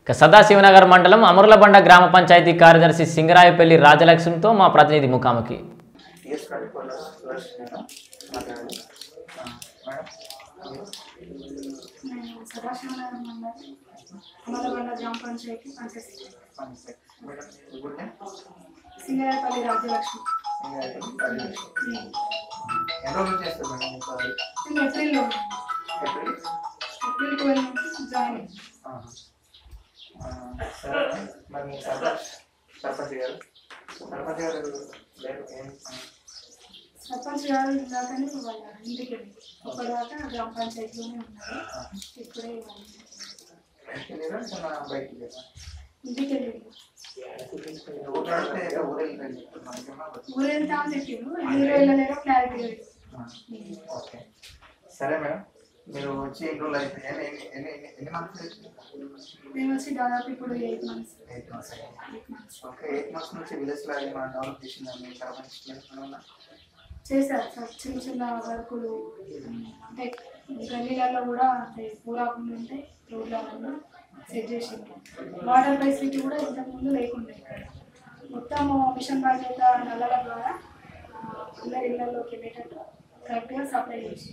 ఇక సదాశివనగర్ మండలం అమరులబండ గ్రామ పంచాయతీ కార్యదర్శి సింగరాయపల్లి రాజలక్ష్మితో మా ప్రతినిధి ముఖాముఖి టీఎస్ ట్వంటీ ఫోర్ అవర్స్ నేను మాట్లాడాలి ఆ, మేడం మీరు? నేను సదాశివనగరం మండలం అమలబండ గ్రామ పంచాయతీ పనిచేస్తాను వన్ సెక్. మేడం మీ గుడ్ నేమ్ సింగరాయపల్లి రాజ్యలక్ష్మి ఇంకా రాజలక్ష్మి. ఎన్ని రోజులు చేస్తారు మేడం మీకు అది నేను ఏప్రిల్లో ఏప్రిల్ ఏప్రిల్ ట్వెల్వ్ నుంచి జాయిన్ అయ్యాను. ఆహా. ఆ, సరే మేడం. మరి మీ సర్పంచ్ సర్పంచ్ గారు సర్పంచ్ గారు లేరు ఏం సర్పంచ్ గారు ఇందాకనే వాళ్ళ ఇంటికి వెళ్ళి ఇప్పటిదాకా గ్రామ పంచాయతీలోనే ఉన్నారు ఇప్పుడే వాళ్ళ ఇంటికి వెళ్ళారా చిన్న బయటికి వెళ్ళారా ఇంటికి వెళ్ళి ఊరు నడిస్తే ఏదో ఊరు వెళ్ళిపోయింది మనకేమో ఊరు వెళ్తా అని చెప్పిండు ఎన్ని వెళ్ళలేరో క్లారిటీ లేదు ఓకే సరే మేడం మీరు వచ్చి ఎన్ని రోజులు అయితే ఎన్ని ఎన్ని ఎన్ని ఎన్ని ఎన్ని మంత్స్ మేము వచ్చి దాదాపు ఇప్పుడు ఎయిట్ మంత్స్ ఎయిట్ మంత్స్ అయ్యింది eight months okay eight months నుంచి విలేజ్లో ఏమైనా డెవలప్ చేసిందా మీ సర్పంచ్ ఏమన్నా చేశారు సార్ చిన్న చిన్న వర్కులు అంటే గల్లీలలో కూడా అంటే పూరాకుండా ఉంటే రోడ్లలో సెట్ చేసింది వాటర్ ఫెసిలిటీ కూడా ఇంతకుముందు లేకుండే మొత్తం మిషన్ బాధ్యత నల్లల ద్వారా ఆ, అందరి ఇళ్లలోకి వెళ్ళేటట్టు కరెక్ట్గా సప్లై చేసి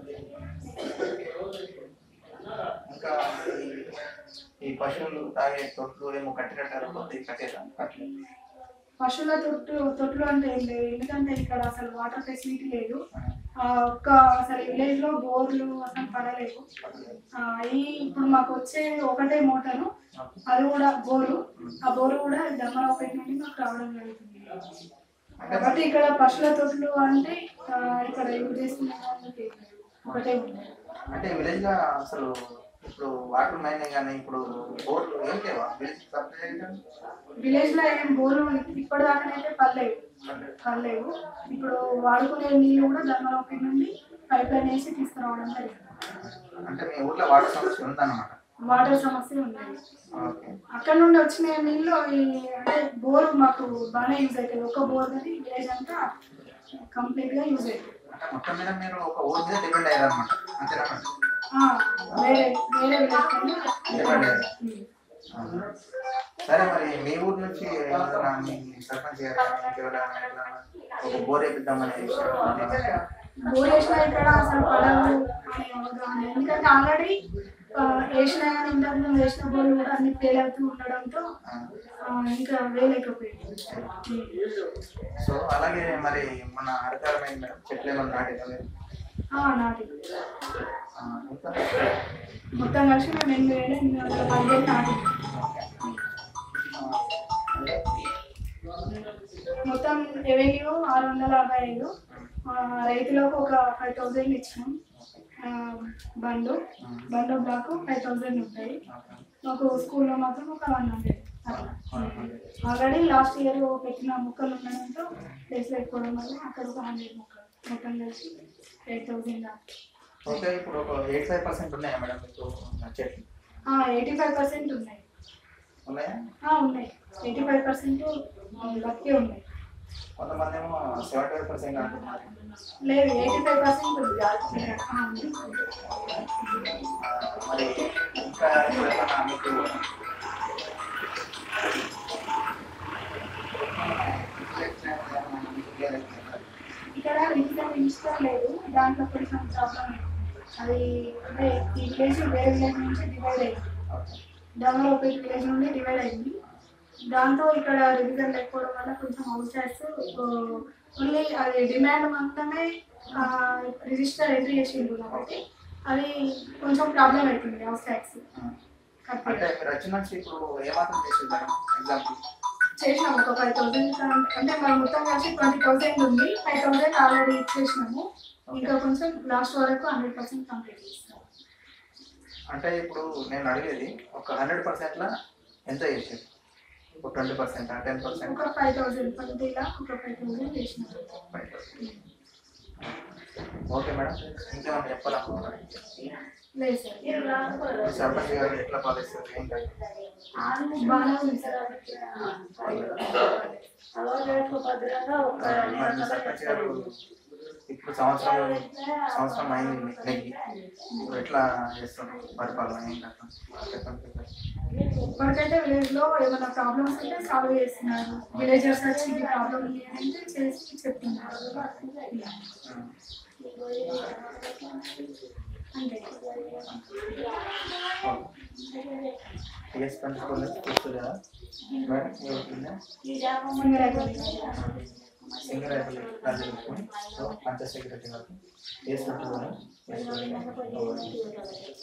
ఇంకా ఈ- ఈ పశువులు తాగే తొట్లు ఏమో కట్టినట్టారు కొద్ది కట్టేదా కట్టలేదు పశువుల తొట్టు తొట్లు అంటే ఏం లేదు ఎందుకంటే ఇక్కడ అసలు వాటర్ ఫెసిలిటీ లేదు ఆ, ఒక్క అసలు విలేజ్ లో బోర్లు అసలు పడలేవు ఆ, ఈ ఇప్పుడు మాకు వచ్చే ఒకటే మోటారు అది కూడా బోరు ఆ బోరు కూడా ధర్మరావుపేట నుండి మాకు రావడం జరుగుతుంది కాబట్టి ఇక్కడ పశువుల తొట్లు అంటే ఆ, ఇక్కడ యూజ్ చేస్తున్న వాళ్ళకి ఏం లేదు. ఒకటే ఉంది అంటే విలేజ్ లో అసలు ఇప్పుడు వాటర్ మైనే కానీ ఇప్పుడు బోర్లు ఏం లేవా విలేజ్ సప్లై చేయడం విలేజ్ లో ఏం బోరు ఇప్పటిదాకానైతే పర్లేవు పర్లేవు ఇప్పుడు వాడుకునే నీళ్ళు కూడా ధర్మరావుపేట నుండి పైప్ లైన్ వేసి తీసుకురావడం జరిగింది అంటే మీ ఊర్లో వాటర్ సమస్య ఉందన్నమాట వాటర్ సమస్య ఉన్నాయి ఓకే అక్కడ నుండి వచ్చిన నీళ్ళు ఈ అంటే బోర్ మాకు బాగానే యూజ్ అవుతుంది ఒక బోర్ కానీ విలేజ్ అంతా కంప్లీట్ గా యూజ్ అవుతుంది అంటే మొత్తం మీద మీరు ఒక ఊరి మీద డిపెండ్ అయ్యారనమాట అంతేనా మేడం? ఆ, వేరే వేరే విలేజ్ కన్నా డిపెండ్ అయ్యారు ఉమ్. ఆహా. సరే మరి మీ ఊరు నుంచి ఏమన్నా మీ సర్పంచ్ గారు కానీ ఇంకెవరైనా ఇట్లా ఒక బోర్ వేపిద్దామనే విషయం ఉందా? బోర్ వేసినా ఇక్కడ అసలు పడవు అనే అవగాహన ఎందుకంటే ఆల్రెడీ వేసినా కానీ ఇంతకు ముందు వేసిన బోర్లు కూడా అన్ని ఫెయిల్ అవుతూ ఉండడంతో ఆ. ఆ, ఇంకా వేయలేకపోయింది ఉమ్. సో అలాగే మరి మన అధికారమైన మేడం చెట్లు ఏమన్నా నాటేదా మీరు ఆ, నాటి ఆ, ఇంకా మొత్తం కలిసి మేము ఎనిమిది వేల ఎనిమిది వందల పదిహేను నాటి మొత్తం రెవెన్యూ ఆరు వందల అరవై ఐదు ఆ, రైతులకు ఒక ఫైవ్ థౌజండ్ ఇచ్చినాం ఆ, బండు బండు బ్లాక్ ఫైవ్ థౌజండ్ ఉంటాయి మాకు స్కూల్లో మాత్రం ఒక one hundred already last year పెట్టిన మొక్కలు ఉండడంతో ప్లేస్ లేకపోవడం వల్ల అక్కడ ఒక హండ్రెడ్ మొక్కలు మొత్తం కలిసి ఎయిట్ థౌజండ్ ఓకే ఇప్పుడు ఒక ఎయిట్ ఫైవ్ పర్సెంట్ ఉన్నాయా మేడం మీకు చెట్లు ఎయిటీ ఫైవ్ పర్సెంట్ ఉన్నాయి ఉన్నాయా ఆ, ఉన్నాయి ఎయిటీ ఫైవ్ పర్సెంట్ బతికే ఉన్నాయి కొంతమంది ఏమో సెవెంటీ ఫైవ్ పర్సెంట్ అంటున్నారు లేదు ఎయిటీ ఫైవ్ పర్సెంట్ ఉంది ఆ, ఉంది. ఆ, మరి ఇంకా ఏమైనా మీకు ఇక్కడ రీజన్ ఇన్స్టాల్ లేదు దాంట్లో కొంచెం ప్రాబ్లం అది అంటే ఈ విలేజ్ వేరే విలేజ్ నుంచి డివైడ్ అయింది డెవలప్మెంట్ విలేజ్ నుండి డివైడ్ అయింది దాంతో ఇక్కడ రివిజన్ లేకపోవడం వల్ల కొంచెం హౌస్ ట్యాక్స్ ఓన్లీ అది డిమాండ్ మాత్రమే రిజిస్టర్ ఎంట్రీ చేసిండు కాబట్టి అది కొంచెం ప్రాబ్లం అవుతుంది హౌస్ ట్యాక్స్ అంటే మీరు వచ్చిన నుంచి ఇప్పుడు ఏమాత్రం చేసింది మేడం ఎగ్జాంపుల్ చేసినాము ఒక ఫైవ్ థౌసండ్ అంటే మనం మొత్తం కలిసి ట్వంటీ థౌసండ్ ఉంది ఫైవ్ థౌసండ్ ఆల్రెడీ ఇచ్చేసినాము ఇంకా కొంచెం లాస్ట్ వరకు హండ్రెడ్ పర్సెంట్ కంప్లీట్ చేస్తాం అంటే ఇప్పుడు నేను అడిగేది ఒక హండ్రెడ్ పర్సెంట్లో ఎంత చేసారు ఒక ట్వంటీ పర్సెంట్ టెన్ పర్సెంట్ ఒక ఫైవ్ థౌసండ్ ట్వంటీలా ఒక ఫైవ్ థౌసండ్ చేసినాము ఓకే మేడం ఇంకేమైనా చెప్పాలనుకుంటున్నారు లేదు సార్ మీ సర్పంచ్ గారు ఎట్లా పాలిస్తారు ఏం కాదు బాగానే ఉంది సార్ మరి మీ సర్పంచ్ గారు ఇప్పుడు సంవత్సరం సంవత్సరం అయింది నె- నెగ్గి ఇప్పుడు ఎట్లా చేస్తున్నాం పరిపాలన ఏం కథ చెప్పండి ఇప్పటికైతే విలేజ్ లో ఏమైనా ప్రాబ్లమ్స్ ఉంటే సాల్వ్ చేస్తున్నారు విలేజర్స్ వచ్చి ఈ ప్రాబ్లం ఉంది అంటే చేసి చెప్తున్నారు ఉమ్. అంతే టీఎస్ స్కూల్ వస్తుంది కదా మేడం ఎవరుందా సింగరాయపల్లి సింగర్ అయిపోయి రాజలక్ష్మి పంచాయత్ సెక్రటరీ వరకు టీఎస్ స్కూల్